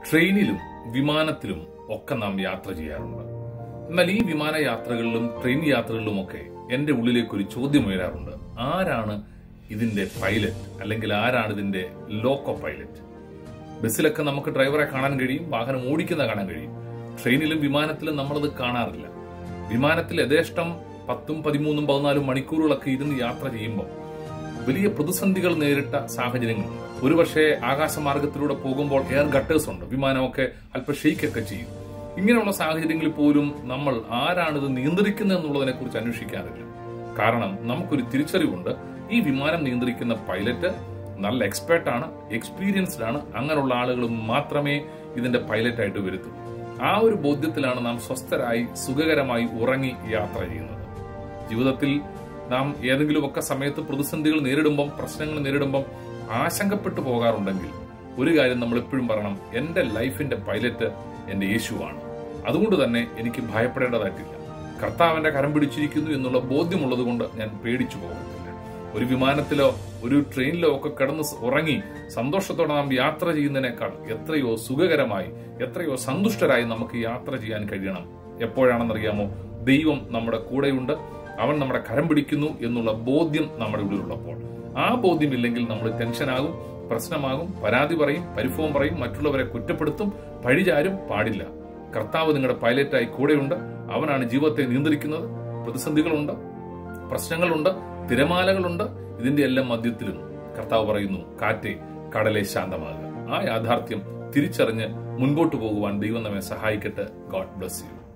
ട്രെയിനിലും വിമാനത്തിലും ഒക്കെ നാം യാത്ര ചെയ്യാറുണ്ട് എന്നാൽ ഈ വിമാന യാത്രകളിലും ട്രെയിൻ യാത്രകളിലും ഒക്കെ എന്റെ ഉള്ളിലേക്ക് ഒരു ചോദ്യം ഉയരാറുണ്ട് ആരാണ് ഇതിന്റെ പൈലറ്റ് അല്ലെങ്കിൽ ആരാണ് ഇതിന്റെ ലോക്കോ പൈലറ്റ് ബസ്സിലൊക്കെ നമുക്ക് ഡ്രൈവറെ കാണാൻ കഴിയും വാഹനം ഓടിക്കുന്ന കാണാൻ കഴിയും ട്രെയിനിലും വിമാനത്തിലും നമ്മളത് കാണാറില്ല വിമാനത്തിൽ യഥേഷ്ടം പത്തും പതിമൂന്നും പതിനാലും മണിക്കൂറുകളൊക്കെ ഇരുന്ന് യാത്ര ചെയ്യുമ്പോൾ വലിയ പ്രതിസന്ധികൾ നേരിട്ട സാഹചര്യങ്ങളുണ്ട് ഒരുപക്ഷെ ആകാശമാർഗത്തിലൂടെ പോകുമ്പോൾ എയർ ഗട്ടേഴ്സ് ഉണ്ട് വിമാനമൊക്കെ അല്പം ഷെയ്ക്കൊക്കെ ചെയ്യും ഇങ്ങനെയുള്ള സാഹചര്യങ്ങളിൽ പോലും നമ്മൾ ആരാണിത് നിയന്ത്രിക്കുന്നത് എന്നുള്ളതിനെ കുറിച്ച് അന്വേഷിക്കാറില്ല കാരണം നമുക്കൊരു തിരിച്ചറിവുണ്ട് ഈ വിമാനം നിയന്ത്രിക്കുന്ന പൈലറ്റ് നല്ല എക്സ്പേർട്ട് ആണ് എക്സ്പീരിയൻസ്ഡ് ആണ് അങ്ങനെയുള്ള ആളുകൾ മാത്രമേ ഇതിന്റെ പൈലറ്റായിട്ട് വരുത്തൂ ആ ഒരു ബോധ്യത്തിലാണ് നാം സ്വസ്ഥരായി സുഖകരമായി ഉറങ്ങി യാത്ര ചെയ്യുന്നത് ജീവിതത്തിൽ നാം ഏതെങ്കിലുമൊക്കെ സമയത്ത് പ്രതിസന്ധികൾ നേരിടുമ്പം പ്രശ്നങ്ങൾ നേരിടുമ്പം ആശങ്കപ്പെട്ടു പോകാറുണ്ടെങ്കിൽ ഒരു കാര്യം നമ്മൾ എപ്പോഴും പറയണം എന്റെ ലൈഫിന്റെ പൈലറ്റ് എന്റെ യേശുവാണ് അതുകൊണ്ട് തന്നെ എനിക്ക് ഭയപ്പെടേണ്ടതായിട്ടില്ല കർത്താവിന്റെ കരം പിടിച്ചിരിക്കുന്നു എന്നുള്ള ബോധ്യമുള്ളത് കൊണ്ട് ഞാൻ പേടിച്ചു പോകുന്നില്ല ഒരു വിമാനത്തിലോ ഒരു ട്രെയിനിലോ ഒക്കെ കിടന്ന് ഉറങ്ങി സന്തോഷത്തോടെ നാം യാത്ര ചെയ്യുന്നതിനേക്കാൾ എത്രയോ സുഖകരമായി എത്രയോ സന്തുഷ്ടരായി നമുക്ക് യാത്ര ചെയ്യാൻ കഴിയണം എപ്പോഴാണെന്നറിയാമോ ദൈവം നമ്മുടെ കൂടെയുണ്ട് അവൻ നമ്മുടെ കരം പിടിക്കുന്നു എന്നുള്ള ബോധ്യം നമ്മുടെ ഉള്ളിലുള്ളപ്പോൾ ആ ബോധ്യം ഇല്ലെങ്കിൽ നമ്മൾ ടെൻഷനാകും പ്രശ്നമാകും പരാതി പറയും പരിഭവം പറയും മറ്റുള്ളവരെ കുറ്റപ്പെടുത്തും പഴിചാരും പാടില്ല കർത്താവ് നിങ്ങളുടെ പൈലറ്റായി കൂടെയുണ്ട് അവനാണ് ജീവിതത്തെ നിയന്ത്രിക്കുന്നത് പ്രതിസന്ധികളുണ്ട് പ്രശ്നങ്ങളുണ്ട് തിരമാലകളുണ്ട് ഇതിന്റെ എല്ലാം മധ്യത്തിലും കർത്താവ് പറയുന്നു കാറ്റെ കടലെ ശാന്തമാകുക ആ യാഥാർത്ഥ്യം തിരിച്ചറിഞ്ഞ് മുൻപോട്ട് പോകുവാൻ ദൈവം നമ്മെ സഹായിക്കട്ടെ ഗോഡ് ബ്ലസ് യു